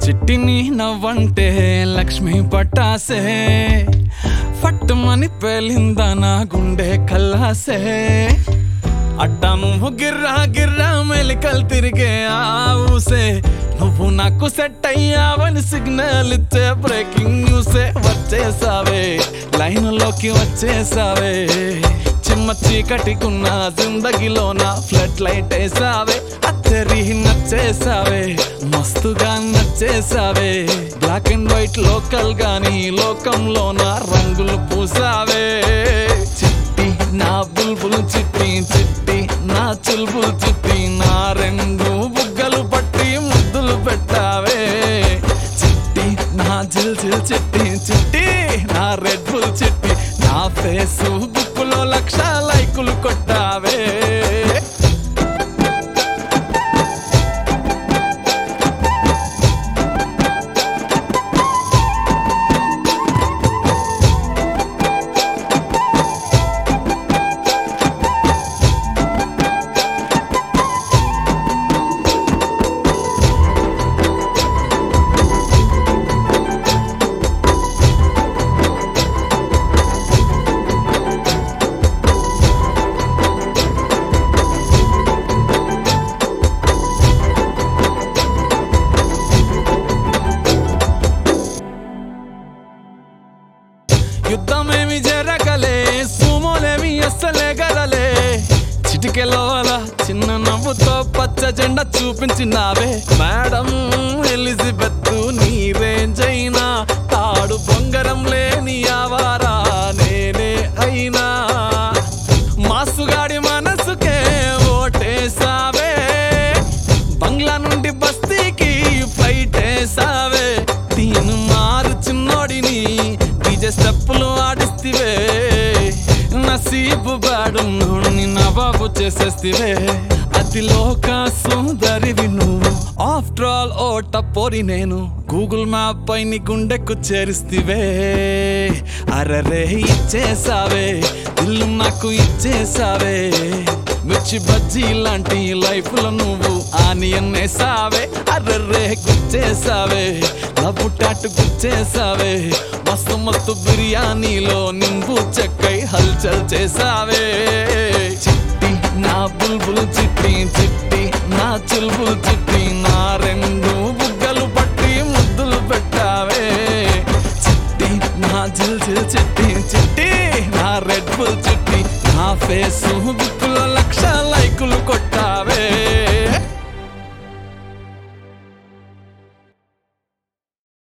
చిట్టిని నవ్వంటే లక్ష్మి పట్టాసే ఫట్టుమని పేలిందా నా గుండె కల్లాసే అట్టా నువ్వు గిర్రా గిర్రా మెలికలు తిరిగే ఆ ఊసే నువ్వు నాకు సెట్ అయ్యావని సిగ్నల్ ఇచ్చే బ్రేకింగ్ న్యూసే వచ్చేసావే లైన్ లోకి వచ్చేసావే చిమ్మ చీకటికున్న జిందగీలో నా ఫ్లడ్ లైట్ వేసావే అత్తరి నచ్చేసావే మస్తుగా నచ్చేసావే బ్లాక్ అండ్ వైట్ లోకల్ గాని లోకంలో నా రంగులు పూసావే చిట్టి నా బుల్బుల్ చిట్టి చిట్టి నా చుల్బుల్ చిట్టి నా రెండు బుగ్గలు పట్టి ముద్దులు పెట్టావే చిట్టి నా జిల్ జిల్ చిట్టి చిట్టి నా రెడ్ బుల్ చిట్టి నా ఫేస్ బుక్కులో లక్ష లైకులు కొట్టావే యుద్ధమేమి జరగలే సుమోలేమి అస్సలే గదలే చిటికెలో అలా చిన్న నవ్వుతో పచ్చ జెండా చూపించినావే మేడం ఎలిజబెత్ నీ రేంజ్ అయినా తాడు బొంగరం లేని ఆవారా నేనే అయినా మాసుగాడి మనసుకే ఓటేసావే బంగ్లా నుండి బస్తీకి ఫ్లైట్ వేసావే తీను మారు చిన్నోడిని డీజే స్టెప్పులు ఆడిస్తివే నసీబు బాడు నోడిని నవాబు చేసేస్తివే అతి లోక సుందరివి నువ్వు ఆఫ్టర్ ఆల్ ఓ టపోరి నేను గూగుల్ మ్యాప్ పై నీ గుండెకు చేరిస్తివే అరరే ఇచ్చేసావే ఇల్లు నాకు ఇచ్చేసావే మిర్చి బజ్జీ లాంటి లైఫ్ లో నువ్వు ఆనియన్ వేసావే అర్రర్రే గుచ్చేసావే లవ్వు టాటు గుచ్చేసావే మస్తు మస్తు బిర్యానీలో నింబు చెక్కై హల్చల్ చేసావే చిట్టి నా బుల్బుల్ చిట్టి చిట్టి నా చుల్బుల్ చిట్టి నా రెండు బుగ్గలు పట్టి ముద్దులు పెట్టావే చిట్టి నా జిల్ జిల్ చిట్టి చిట్టి నా రెడ్ బుల్ చిట్టి నా ఫేస్ బుక్కులో లక్ష లైకులు కొట్టి